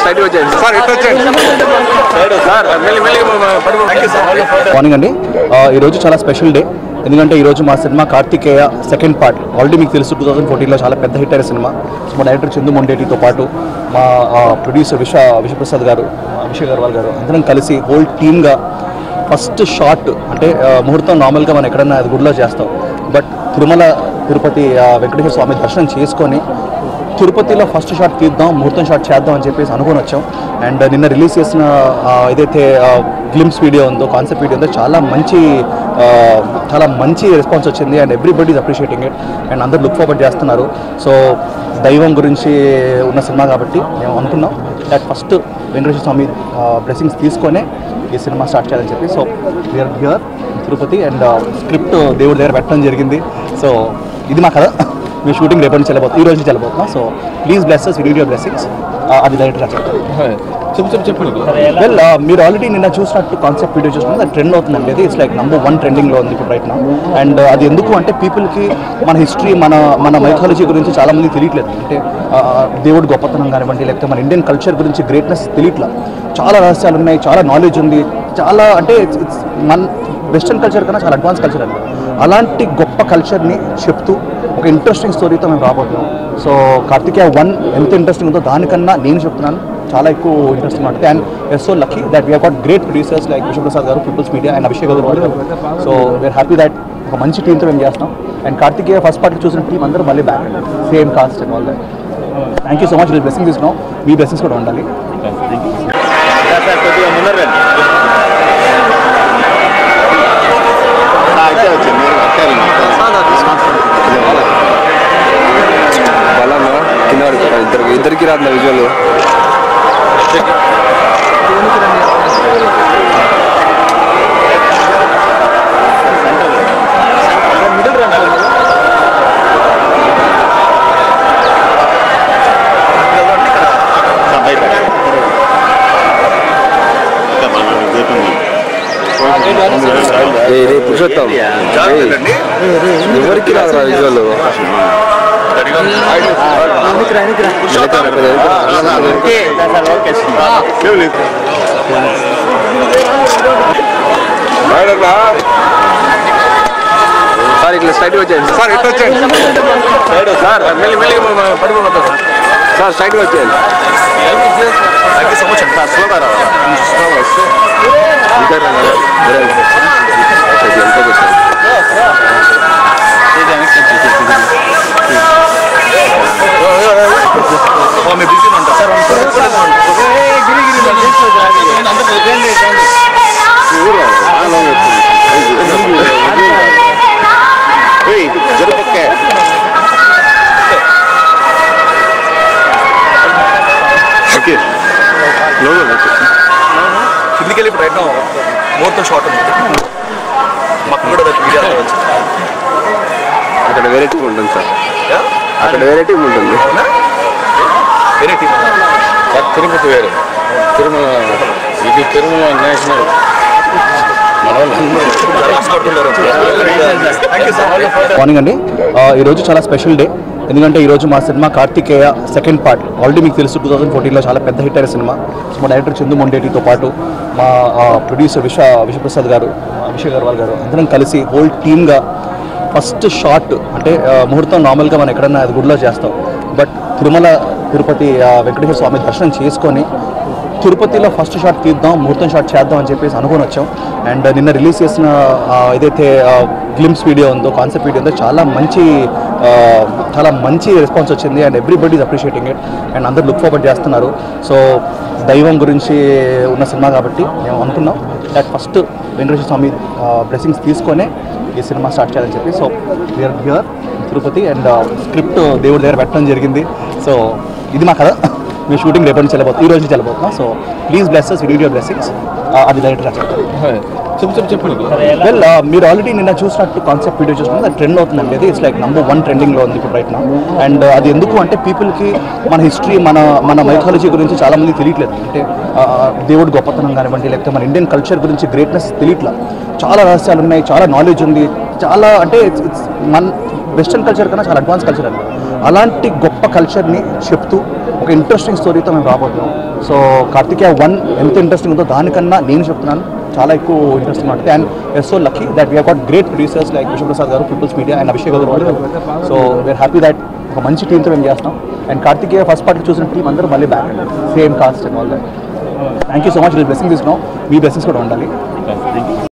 Side వచ్చేయండి sir ఇటు వచ్చేయండి సార్ మెల్లి మెల్లి పడుకో సార్ మార్నింగ్ అండి ఆ, ఈరోజు చాలా స్పెషల్ డే ఎందుకంటే ఈరోజు మా cinema Karthikeya second part already మీకు తెలుసు టూ థౌసండ్ ఫోర్టీన్లో చాలా పెద్ద హిట్ అయిన సినిమా సో మా డైరెక్టర్ చందు మొండేటితో పాటు మా ప్రొడ్యూసర్ విశ్వ విశ్వప్రసాద్ గారు అభిషేక్ అగర్వాల్ గారు అందరం కలిసి హోల్ టీమ్గా ఫస్ట్ షాట్ అంటే ఆ, ముహూర్తం నార్మల్గా మనం ఎక్కడన్నా అది గుడిలో చేస్తాం బట్ తిరుమల తిరుపతి ఆ, వెంకటేశ్వర స్వామి దర్శనం చేసుకొని తిరుపతిలో ఫస్ట్ షాట్ తీద్దాం ముహూర్తం షాట్ చేద్దాం అని చెప్పేసి అనుకుని వచ్చాం అండ్ నిన్న రిలీజ్ చేసిన ఆ, ఏదైతే గ్లిమ్స్ వీడియో ఉందో కాన్సెప్ట్ వీడియో ఉందో చాలా మంచి ఆ, చాలా మంచి రెస్పాన్స్ వచ్చింది and everybody is appreciating it and అందరు లుక్ ఫార్వర్డ్ చేస్తున్నారు సో దైవం గురించి ఉన్న సినిమా కాబట్టి మేము అనుకున్నాం that first Venkateswara Swamy blessings తీసుకొనే ఈ సినిమా స్టార్ట్ చేయాలని చెప్పి so we're here Tirupati and script దేవుడి దగ్గర పెట్టడం జరిగింది సో ఇది మా కథ మీ షూటింగ్ రేపటి నుంచి వెళ్ళబోతుంది ఈ రోజు నుంచి వెళ్ళబోతున్నాం so please blesses video blessings అది డైరెక్ట్గా చెప్తాను చెప్పు చెప్పు చెప్పండి వెల్ మీరు ఆల్రెడీ నిన్న చూసినట్టు కాన్సెప్ట్ వీడియో చూసినప్పుడు అది ట్రెండ్ అవుతుందండి అది ఇట్స్ లైక్ నంబర్ వన్ ట్రెండింగ్లో ఉంది ఇప్పుడు రైట్ నా అండ్ అది ఎందుకు అంటే పీపుల్కి మన హిస్టరీ మన మన మైథాలజీ గురించి చాలా మంది తెలియట్లేదు అంటే ఆ, దేవుడి గొప్పతనం కానివ్వండి లేకపోతే మన ఇండియన్ కల్చర్ గురించి గ్రేట్నెస్ తెలియట్లేదు చాలా రహస్యాలు ఉన్నాయి చాలా నాలెడ్జ్ ఉంది చాలా అంటే it's- it's మన వెస్ట్రన్ కల్చర్ కన్నా చాలా అడ్వాన్స్ కల్చర్ అండి అలాంటి గొప్ప కల్చర్ని చెప్తూ ఒక ఇంట్రెస్టింగ్ స్టోరీతో మేము రాబోతున్నాం సో కార్తికేయ వన్ ఎంత ఇంట్రెస్టింగ్ ఉందో దానికన్నా నేను చెప్తున్నాను చాలా ఎక్కువ ఇంట్రెస్టింగ్ ఉంటుంది and yes so lucky that we got great producers like Vishwaprasad garu People's media and Abhishek Agarwal garu so we are happy that ఒక మంచి టీంతో మేము చేస్తున్నాం అండ్ కార్తికేయ ఫస్ట్ పార్టీ చూసిన టీం అందరూ మళ్ళీ బ్యాక్ అండి same cast and all that thank you so much blessing తీసుకున్నాం మీ బ్లెస్సింగ్స్ కూడా ఉండాలి సార్ కొద్దిగా ముందర రండి బలన్నా కింద పడిపోతారు ఇద్దరికి ఇద్దరికి రాదు విజువల్ ఏ రే పురుషోత్తం ఏయ్, ఎవరికి రాదురా విజువల్ సార్ ఇట్లా స్ట్రైట్ వచ్చేయండి సార్ ఇటు వచ్చేయండి సార్ మెల్లి మెల్లి పడుకో సార్ సార్ స్ట్రైట్ వచ్చేయండి thank you so much sir స్లోగా రావాలి స్లోగా వస్తే ఇంకా రా, రా, రా. ఓకే, ఎంతకు వచ్చాయి? మీ బిజీ ఉంటారు జరుపక్కే ఓకే లోగో కిందికి వెళ్ళి ఇప్పుడు రైట్ ముహూర్తం షార్ట్ ఉంది మాకు కూడా మీడియా అక్కడ వేరే టీం ఉంటుంది సార్ అక్కడ వేరే టీం ఉంటుంది అవునా వేరే టీం సార్ తిరుపతి వేరు తిరుమల ఇది తిరుమల నేషనల్ మన వాళ్ళు థ్యాంక్ యూ సార్ మార్నింగ్ అండి ఆ, ఈరోజు చాలా స్పెషల్ డే ఎందుకంటే ఈరోజు మా cinema Karthikeya second part already మీకు తెలుసు టూ థౌసండ్ ఫోర్టీన్లో చాలా పెద్ద హిట్ అయిన సినిమా సో మా డైరెక్టర్ చందు మొండేటితో పాటు మా ప్రొడ్యూసర్ విశ్వ విశ్వప్రసాద్ గారు అభిషేక్ అగర్వాల్ గారు అందరం కలిసి హోల్ టీమ్గా ఫస్ట్ షాట్ అంటే ఆ, ముహూర్తం నార్మల్గా మనం ఎక్కడన్నా అది గుడిలో చేస్తాం బట్ తిరుమల తిరుపతి ఆ, వెంకటేశ్వర స్వామి దర్శనం చేసుకొని తిరుపతిలో ఫస్ట్ షాట్ తీద్దాం ముహూర్తం షాట్ చేద్దాం అని చెప్పేసి అనుకుని వచ్చాం అండ్ నిన్న రిలీజ్ చేసిన ఆ, ఏదైతే గ్లిమ్స్ వీడియో ఉందో కాన్సెప్ట్ వీడియో ఉందో చాలా మంచి ఆ, చాలా మంచి రెస్పాన్స్ వచ్చింది and everybody is appreciating it and అందరు లుక్ ఫార్వర్డ్ చేస్తున్నారు సో దైవం గురించి ఉన్న సినిమా కాబట్టి మేము అనుకున్నాం that first Venkateswara Swamy blessings తీసుకొనే ఈ సినిమా స్టార్ట్ చేయాలని చెప్పి so we're here Tirupati and script దేవుడి దగ్గర పెట్టడం జరిగింది సో ఇది మా కథ మీ షూటింగ్ రేపటి నుంచి వెళ్ళబోతుంది ఈ రోజు నుంచి వెళ్ళబోతున్నాం so please blesses video blessings అది డైరెక్ట్గా చెప్తాను చెప్పు చెప్పు చెప్పండి వెల్ మీరు ఆల్రెడీ నిన్న చూసినట్టు కాన్సెప్ట్ వీడియో చూసినప్పుడు అది ట్రెండ్ అవుతుందండి అది ఇట్స్ లైక్ నంబర్ వన్ ట్రెండింగ్లో ఉంది ఇప్పుడు రైట్ నా అండ్ అది ఎందుకు అంటే పీపుల్కి మన హిస్టరీ మన మన మైథాలజీ గురించి చాలా మంది తెలియట్లేదు అంటే ఆ, దేవుడి గొప్పతనం కానివ్వండి లేకపోతే మన ఇండియన్ కల్చర్ గురించి గ్రేట్నెస్ తెలియట్లేదు చాలా రహస్యాలు ఉన్నాయి చాలా నాలెడ్జ్ ఉంది చాలా అంటే it's- it's మన వెస్ట్రన్ కల్చర్ కన్నా చాలా అడ్వాన్స్ కల్చర్ అండి అలాంటి గొప్ప కల్చర్ని చెప్తూ ఒక ఇంట్రెస్టింగ్ స్టోరీతో మేము రాబోతున్నాం సో కార్తికేయ వన్ ఎంత ఇంట్రెస్టింగ్ ఉందో దానికన్నా నేను చెప్తున్నాను చాలా ఎక్కువ ఇంట్రెస్టింగ్ ఉంటుంది and yes so lucky that we got great producers like Vishwaprasad garu People's media and Abhishek గారు సో వీఆర్ హ్యాపీ దట్ ఒక మంచి టీంతో మేము చేస్తాం అండ్ కార్తికేయ ఫస్ట్ పార్టీ చూసిన టీం అందరూ మళ్ళీ back same cast and all that thank you so much blessing తీసుకున్నాం మీ బ్లెస్సింగ్స్ కూడా ఉండాలి